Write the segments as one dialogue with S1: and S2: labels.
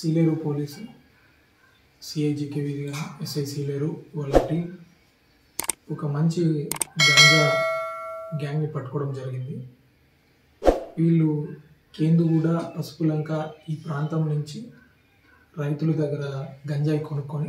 S1: Sileru police సిఐజికి విధిగా SI Sileru వాళ్ళ team ఒక మంచి గంజా గ్యాంగ్ని పట్టుకోవడం జరిగింది వీళ్ళు కేందుగూడ పసుపులంక ఈ ప్రాంతం నుంచి రైతుల దగ్గర గంజాయి కొనుక్కొని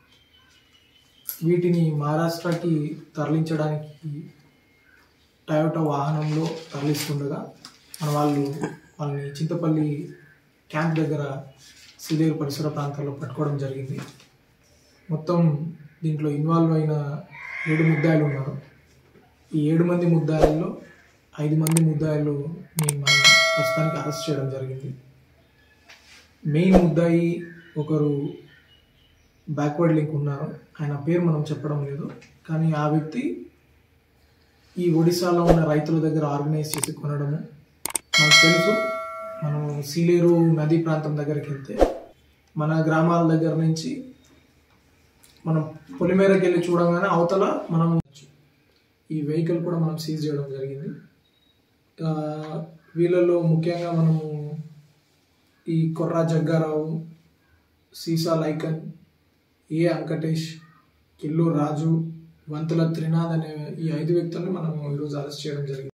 S1: వీటిని మహారాష్ట్రకి తరలించడానికి టయోటా వాహనంలో తరలిస్తుండగా మన వాళ్ళు వాళ్ళని చింతపల్లి క్యాంప్ దగ్గర సిలేరు పరిసర ప్రాంతాల్లో పట్టుకోవడం జరిగింది మొత్తం దీంట్లో ఇన్వాల్వ్ అయిన ఏడు ముద్దాయిలు ఉన్నారు ఈ ఏడు మంది ముద్దాయిల్లో ఐదు మంది ముద్దాయిలు మనం ప్రస్తుతానికి అరెస్ట్ చేయడం జరిగింది మెయిన్ ముద్దాయి ఒకరు బ్యాక్వర్డ్ లింక్ ఉన్నారు ఆయన పేరు మనం చెప్పడం లేదు కానీ ఆ వ్యక్తి ఈ ఒడిశాలో ఉన్న రైతుల దగ్గర ఆర్గనైజ్ చేసి కొనడము మనకు తెలుసు మనం సీలేరు నదీ ప్రాంతం దగ్గరికి వెళ్తే మన గ్రామాల దగ్గర నుంచి మనం పొలిమేరకి వెళ్ళి చూడగానే అవతల మనం ఈ వెహికల్ కూడా మనం సీజ్ చేయడం జరిగింది ఆ, వీళ్ళలో ముఖ్యంగా మనము ఈ కొర్రా జగ్గారావు సీసా లైకన్ ఏ వెంకటేష్ కిల్లు రాజు వంతుల త్రినాథ్ అనే ఈ ఐదు వ్యక్తుల్ని మనం ఈరోజు అరెస్ట్ చేయడం జరిగింది